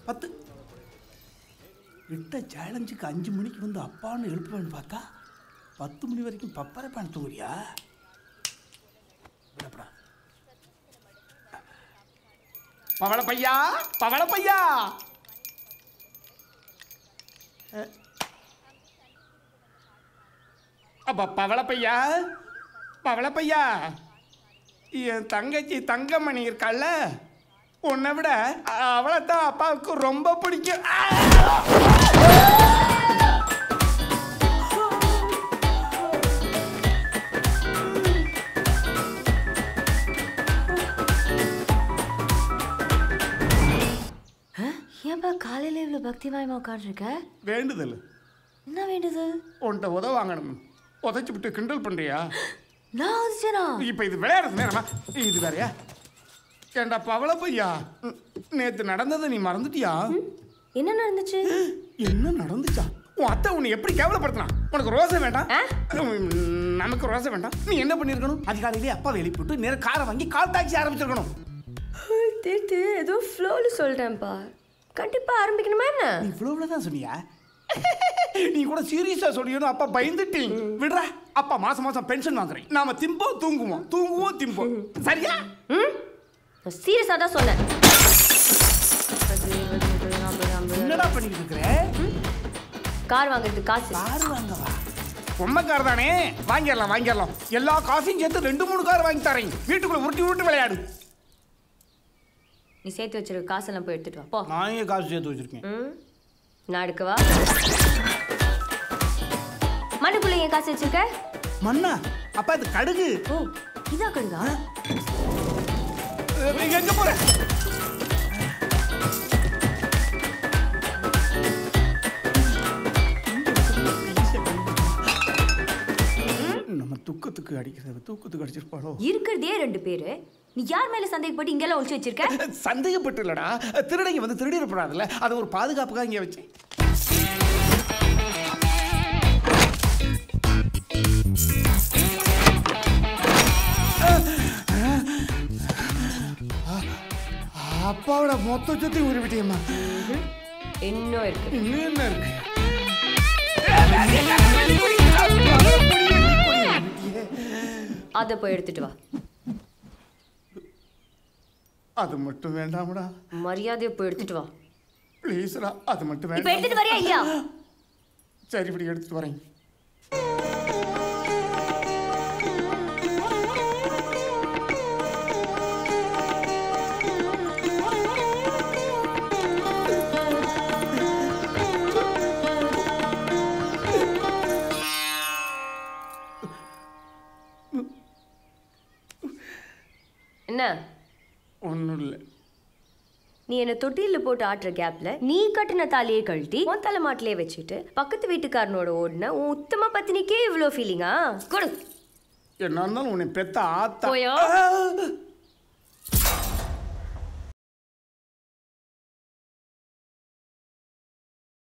பத்து விட்ட சேலஞ்சுக்கு அஞ்சு மணிக்கு வந்து அப்பான்னு எழுப்புவேன்னு பார்த்தா பத்து மணி வரைக்கும் பப்பரை பேன் தூங்குறியா விடப்படா பவள பையா பவள பையா அப்ப பவள பையா பவள பையா என் தங்கச்சி தங்கமணி இருக்கால உன்னை விட அவளை தான் அப்பாவுக்கு ரொம்ப பிடிக்கும் ஏன்பா காலையில இவ்வளவு பக்தி மயமா உட்காந்துருக்க வேண்டுதல் என்ன வேண்டுது உன்கிட்ட உதவ வாங்கணும் உதைச்சு விட்டு கிண்டல் பண்றியா நான் வந்துச்சேனா இப்ப இது விளையாடுறது நேரமா இது வேறயா ஏண்டா பவள பையா ம், நேத்து நடந்ததை நீ மறந்துட்டியா என்ன நடந்துச்சு என்ன நடந்துச்சா உன் அத்தை உன்னை எப்படி கேவலப்படுத்தினா உனக்கு ரோசை வேண்டாம் உம், நமக்கு ரோசை வேண்டாம் நீ என்ன பண்ணிருக்கணும் அதிகாலையிலே அப்பா வெளிப்பிட்டு நேரம் காரை வாங்கி கால் டாக்ஸி ஆரம்பிச்சிருக்கணும் தேத்து ஏதோ ஃப்ளோல சொல்றேன்ப்பா கண்டிப்பா ஆரம்பிக்கணுமா என்ன நீ இவ்வளவுல தான் சொன்னியா நீ கூட சீரியஸா சொல்லியணும் அப்பா பயந்துட்டீங்க விடுறா அப்பா மாசம் மாசம் பென்ஷன் வாங்குறேன் நாம திம்போம் தூங்குவோம் தூங்குவோம் திம்போம் சரியா ம் நான் சீரியஸா தான் சொன்னேன் அது, அது, அது, அது, என்னடா பண்ணிட்டு இருக்கிற கார் வாங்குறதுக்கு காசு கார் வாங்கவா பொம்மை கார் தானே வாங்கிடலாம் வாங்கிடலாம் எல்லா காசையும் சேர்த்து ரெண்டு மூணு கார் வாங்கி தரேன் வீட்டுக்குள்ள உருட்டி உருட்டி விளையாடு நீ சேர்த்து வச்சிருக்க காசெல்லாம் போய் எடுத்துட்டு வா போ நான் ஏன் காசு சேர்த்து வச்சிருக்கேன் ம் நான் எடுக்கவா மண்ணுக்குள்ள ஏன் காசு வச்சிருக்க மண்ணா அப்பா இது கடுகு ஓ இதான் கழுதா அஹ், எங்க போற நம்ம துக்கத்துக்கு அடிக்கிறது தூக்கத்துக்கு அடிச்சிருப்பாளோ இருக்கிறதே ரெண்டு பேரு நீ யார் மேல சந்தேகப்பட்டு இங்கெல்லாம் ஒழிச்சு வச்சிருக்க சந்தேகப்பட்டு இல்லடா திருடங்க வந்து திருடிடப்படாதுல்ல அது ஒரு பாதுகாப்புக்காக இங்கே வச்சேன் அப்பாவோட மொத்த சொத்தையும் உருவிட்டியம்மா இன்னும் இருக்கு இன்னும் என்ன இருக்கு அதை போய் எடுத்துட்டு வா அது மட்டும் வேண்டாம்டா மரியாதையை போய் எடுத்துட்டு வா ப்ளீஸ்டா அது மட்டும் இப்ப வேண்டாம் எடுத்துட்டு வரியா இல்லையா சரி இப்படி எடுத்துட்டு வரேன் என்ன ஒன்றும் இல்லை நீ என்ன தொட்டில போட்டு ஆட்டுற கேப்ல நீ கட்டின தாலியை கழட்டி உன் தலை மாட்டிலே வச்சுட்டு பக்கத்து வீட்டுக்காரனோட ஓடின உன் உத்தம பத்தினிக்கே இவ்வளோ ஃபீலிங்கா கொடு என்ன இருந்தாலும் உன்னை பெத்த ஆத்தா போயா? ஆ!